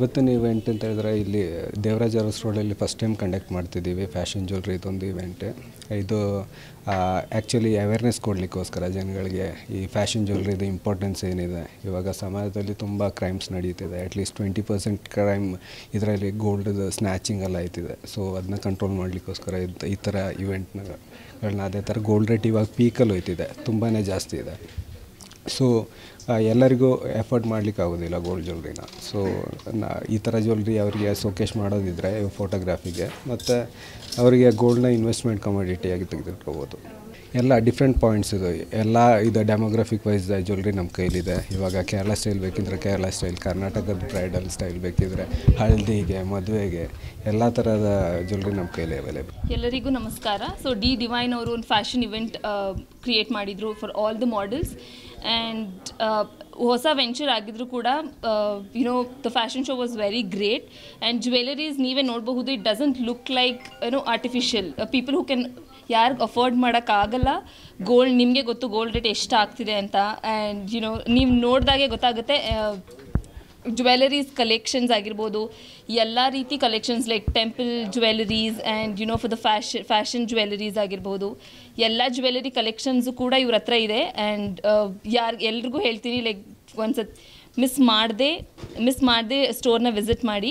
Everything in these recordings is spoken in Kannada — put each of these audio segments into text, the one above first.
ಇವತ್ತಿನ ಇವೆಂಟ್ ಅಂತ ಹೇಳಿದ್ರೆ ಇಲ್ಲಿ ದೇವರಾಜ ಅರಸ್ ರೋಡಲ್ಲಿ ಫಸ್ಟ್ ಟೈಮ್ ಕಂಡಕ್ಟ್ ಮಾಡ್ತಿದ್ದೀವಿ ಫ್ಯಾಷನ್ ಜ್ಯುವೆಲ್ರಿ ಇದೊಂದು ಇವೆಂಟ್ ಇದು ಆ್ಯಕ್ಚುಲಿ ಅವೇರ್ನೆಸ್ ಕೊಡಲಿಕ್ಕೋಸ್ಕರ ಜನಗಳಿಗೆ ಈ ಫ್ಯಾಷನ್ ಜ್ಯುವೆಲ್ರಿದು ಇಂಪಾರ್ಟೆನ್ಸ್ ಏನಿದೆ ಇವಾಗ ಸಮಾಜದಲ್ಲಿ ತುಂಬ ಕ್ರೈಮ್ಸ್ ನಡೀತಿದೆ ಅಟ್ಲೀಸ್ಟ್ ಟ್ವೆಂಟಿ ಪರ್ಸೆಂಟ್ ಕ್ರೈಮ್ ಇದರಲ್ಲಿ ಗೋಲ್ಡ್ದು ಸ್ನ್ಯಾಚಿಂಗ್ ಎಲ್ಲ ಆಯ್ತಿದೆ ಸೊ ಅದನ್ನ ಕಂಟ್ರೋಲ್ ಮಾಡಲಿಕ್ಕೋಸ್ಕರ ಇದು ಈ ಥರ ಇವೆಂಟ್ಗಳನ್ನ ಅದೇ ಥರ ಗೋಲ್ಡ್ ರೇಟ್ ಇವಾಗ ಪೀಕಲ್ಲಿ ಹೋಯ್ತಿದೆ ತುಂಬಾ ಜಾಸ್ತಿ ಇದೆ ಸೊ ಎಲ್ಲರಿಗೂ ಎಫರ್ಟ್ ಮಾಡ್ಲಿಕ್ಕೆ ಆಗೋದಿಲ್ಲ ಗೋಲ್ಡ್ ಜ್ಯುವೆಲ್ರಿನ ಸೊ ಈ ಥರ ಜ್ಯುವೆಲ್ರಿ ಅವರಿಗೆ ಸೋಕೇಶ್ ಮಾಡೋದಿದ್ರೆ ಫೋಟೋಗ್ರಾಫಿಗೆ ಮತ್ತು ಅವರಿಗೆ ಗೋಲ್ಡ್ನ ಇನ್ವೆಸ್ಟ್ಮೆಂಟ್ ಕಮೋಡಿಟಿಯಾಗಿ ತೆಗೆದಿಟ್ಕೋಬೋದು ಎಲ್ಲ ಡಿಫ್ರೆಂಟ್ ಪಾಯಿಂಟ್ಸ್ ಇದು ಎಲ್ಲ ಇದು ಡೆಮೋಗ್ರಫಿಕ್ ವೈಸ್ ಜ್ಯುವೆಲ್ರಿ ನಮ್ಮ ಕೈಲಿದೆ ಇವಾಗ ಕೇರಳ ಸ್ಟೈಲ್ ಬೇಕಿದ್ರೆ ಕೇರಳ ಸ್ಟೈಲ್ ಕರ್ನಾಟಕದ ಬ್ರೈಡಲ್ ಸ್ಟೈಲ್ ಬೇಕಿದ್ರೆ ಹಳದಿಗೆ ಮದುವೆಗೆ ಎಲ್ಲ ಥರದ ಜ್ಯುವೆಲ್ರಿ ನಮ್ಮ ಕೈಲಿ ಅವೈಲೇಬಲ್ ಎಲ್ಲರಿಗೂ ನಮಸ್ಕಾರ ಸೊ ಡಿ ಡಿವೈನ್ ಅವರು ಒಂದು ಫ್ಯಾಷನ್ ಇವೆಂಟ್ ಕ್ರಿಯೇಟ್ ಮಾಡಿದರು for all the models and ಹೊಸ ವೆಂಚರ್ ಆಗಿದ್ರು ಕೂಡ you know the fashion show was very great and jewelleries ನೀವೇ ನೋಡಬಹುದು it doesn't look like you know artificial people who can ಯಾರು ಅಫೋರ್ಡ್ ಮಾಡೋಕ್ಕಾಗಲ್ಲ ಗೋಲ್ಡ್ ನಿಮಗೆ ಗೊತ್ತು ಗೋಲ್ಡ್ ರೇಟ್ ಎಷ್ಟು ಆಗ್ತಿದೆ ಅಂತ ಆ್ಯಂಡ್ ಯುನೋ ನೀವು ನೋಡಿದಾಗೆ ಗೊತ್ತಾಗುತ್ತೆ ಜ್ಯುವೆಲರೀಸ್ ಕಲೆಕ್ಷನ್ಸ್ ಆಗಿರ್ಬೋದು ಎಲ್ಲ ರೀತಿ collections like temple jewelleries and you know for the fashion fashion jewelleries ಆಗಿರ್ಬೋದು ಎಲ್ಲ ಜ್ಯುವೆಲರಿ ಕಲೆಕ್ಷನ್ಸು ಕೂಡ ಇವ್ರ ಹತ್ರ ಇದೆ ಆ್ಯಂಡ್ ಯಾರು ಎಲ್ರಿಗೂ ಹೇಳ್ತೀನಿ ಲೈಕ್ ಒಂದ್ಸತ್ ಮಿಸ್ ಮಾಡದೆ ಮಿಸ್ ಮಾಡದೆ ಸ್ಟೋರ್ನ ವಿಸಿಟ್ ಮಾಡಿ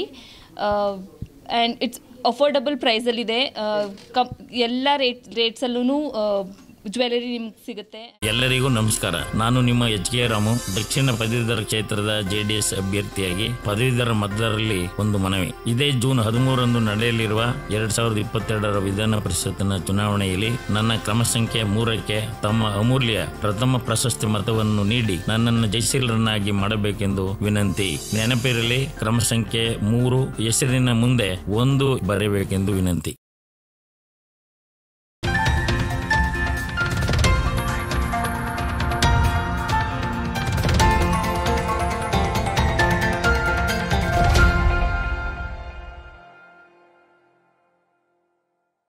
ಆ್ಯಂಡ್ ಇಟ್ಸ್ ಅಫೋರ್ಡಬಲ್ ಪ್ರೈಸಲ್ಲಿದೆ ಕಮ್ ಎಲ್ಲ ರೇಟ್ ರೇಟ್ಸಲ್ಲೂ ಜ್ಯುವೆಲರಿ ನಿಮ್ಗೆ ಸಿಗುತ್ತೆ ಎಲ್ಲರಿಗೂ ನಮಸ್ಕಾರ ನಾನು ನಿಮ್ಮ ಎಚ್ ಕೆ ರಾಮು ದಕ್ಷಿಣ ಪದವೀಧರ ಕ್ಷೇತ್ರದ ಜೆಡಿಎಸ್ ಅಭ್ಯರ್ಥಿಯಾಗಿ ಪದವೀಧರ ಮತದಾರರಲ್ಲಿ ಒಂದು ಮನವಿ ಇದೇ ಜೂನ್ ಹದಿಮೂರರಂದು ನಡೆಯಲಿರುವ ಎರಡ್ ಸಾವಿರದ ಇಪ್ಪತ್ತೆರಡರ ವಿಧಾನ ಪರಿಷತ್ತಿನ ಚುನಾವಣೆಯಲ್ಲಿ ನನ್ನ ಕ್ರಮ ಸಂಖ್ಯೆ ಮೂರಕ್ಕೆ ತಮ್ಮ ಅಮೂಲ್ಯ ಪ್ರಥಮ ಪ್ರಶಸ್ತಿ ಮತವನ್ನು ನೀಡಿ ನನ್ನನ್ನು ಜಯಶೀಲರನ್ನಾಗಿ ಮಾಡಬೇಕೆಂದು ವಿನಂತಿ ನೆನಪಿರಲಿ ಕ್ರಮ ಸಂಖ್ಯೆ ಮೂರು ಹೆಸರಿನ ಮುಂದೆ ಒಂದು ಬರೆಯಬೇಕೆಂದು ವಿನಂತಿ